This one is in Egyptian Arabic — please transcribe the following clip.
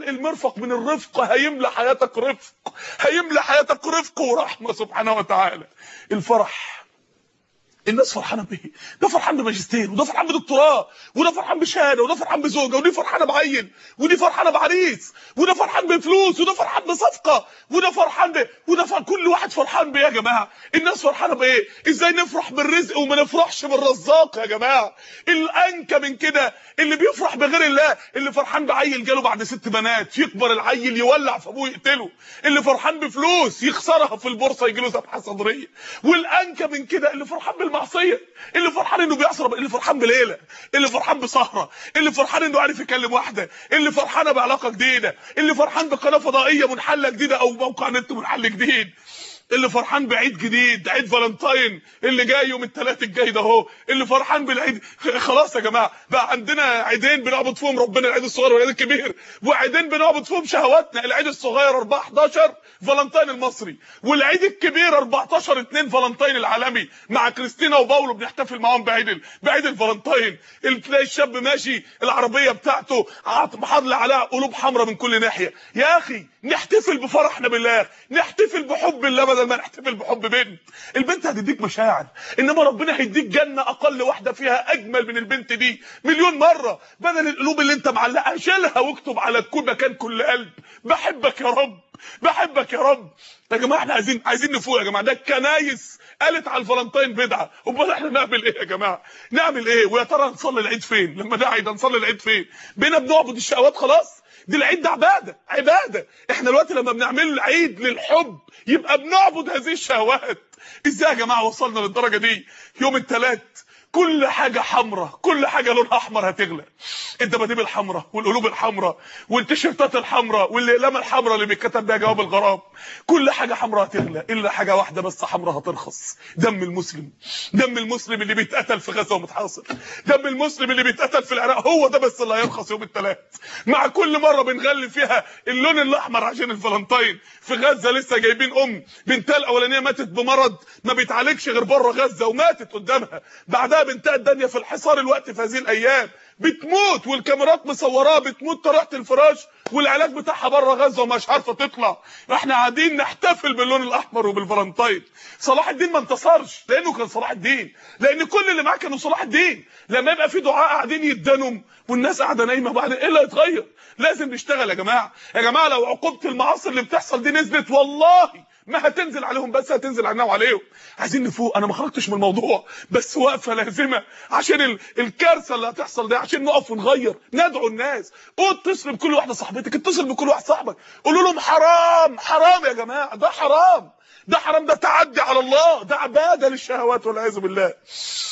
المرفق من الرفق هيملى حياتك رفق هيملى حياتك رفق ورحمه سبحانه وتعالى الفرح الناس فرحانه بايه ده فرحان بماجستير وده فرحان بدكتوراه وده فرحان بشهاده وده فرحان بزوجه ودي فرحانه بعيل ودي فرحانه بعريس وده فرحان بفلوس وده فرحان بصفقه وده فرحان ب... وده فرحان كل واحد فرحان بايه يا جماعه الناس فرحانه بايه ازاي نفرح بالرزق وما نفرحش بالرزاق يا جماعه الانكى من كده اللي بيفرح بغير الله اللي فرحان بعيل جاله بعد ست بنات يكبر العيل يولع في ابوه يقتله اللي فرحان بفلوس يخسرها في البورصه يجي له ذبحه صدريه والانكى من كده اللي فرحان بالمعصيه اللي فرحان انه بيعصر اللي فرحان بليله اللي فرحان بسهره اللي فرحان انه عارف يكلم واحده اللي فرحانه بعلاقه جديده اللي فرحان بقناه فضائيه منحله جديده او موقع نت منحل جديد اللي فرحان بعيد جديد عيد فالنتاين اللي جاي يوم الثلاث الجاي ده اهو اللي فرحان بالعيد خلاص يا جماعه بقى عندنا عيدين بنعبد فيهم ربنا العيد الصغير والعيد الكبير وعيدين بنعبد فيهم شهواتنا العيد الصغير 4 11 فالنتاين المصري والعيد الكبير 14 2 فالنتاين العالمي مع كريستينا وباولو بنحتفل معاهم بعيد ال... بعيد الفالنتاين اللي تلاقي الشاب ماشي العربيه بتاعته محاضله عليها قلوب حمراء من كل ناحيه يا اخي نحتفل بفرحنا بالله نحتفل بحب الله بدل ما نحتفل بحب بنت البنت هتديك مشاعر انما ربنا هيديك جنه اقل واحده فيها اجمل من البنت دي مليون مره بدل القلوب اللي انت معلقها شيلها واكتب على كل مكان كل قلب بحبك يا رب بحبك يا رب يا جماعه احنا عايزين عايزين نفوق يا جماعه ده الكنايس قالت على الفالنتين بدعه امال احنا نعمل ايه يا جماعه نعمل ايه ويا ترى نصلي العيد فين لما ده عيد نصلي العيد فين بينا بنعبد الشهوات خلاص دي العيد ده عباده عباده احنا دلوقتي لما بنعمل العيد للحب يبقى بنعبد هذه الشهوات ازاي يا جماعه وصلنا للدرجه دي يوم الثلاث كل حاجة حمراء كل حاجة لونها احمر هتغلى الدباديب الحمراء والقلوب الحمراء والتيشيرتات الحمراء والاقلام الحمراء اللي بيتكتب بيها جواب الغرام كل حاجة حمراء هتغلى الا حاجة واحدة بس حمراء هترخص دم المسلم دم المسلم اللي بيتقتل في غزة ومتحاصر دم المسلم اللي بيتقتل في العراق هو ده بس اللي هيرخص يوم الثلاث مع كل مرة بنغلي فيها اللون الاحمر عشان الفالنتين في غزة لسه جايبين ام بنتها الاولانيه ماتت بمرض ما بيتعالجش غير بره غزة وماتت قدامها بعدها بنتها الدنيا في الحصار الوقت في هذه الايام بتموت والكاميرات مصوراها بتموت تحت الفراش والعلاج بتاعها بره غزه ومش عارفه تطلع احنا قاعدين نحتفل باللون الاحمر وبالفالنتين صلاح الدين ما انتصرش لانه كان صلاح الدين لان كل اللي معاه كانوا صلاح الدين لما يبقى في دعاء قاعدين يدنوا والناس قاعده نايمه بعد ايه اللي هيتغير لازم نشتغل يا جماعه يا جماعه لو عقوبه المعاصي اللي بتحصل دي نزلت والله ما هتنزل عليهم بس هتنزل علينا وعليهم عايزين نفوق انا ما خرجتش من الموضوع بس وقفه لازمه عشان ال... الكارثه اللي هتحصل دي عشان نقف ونغير ندعو الناس اتصل بكل واحده صاحبتك اتصل بكل واحد صاحبك قولوا لهم حرام حرام يا جماعه ده حرام ده حرام ده تعدي على الله ده عباده للشهوات والعياذ بالله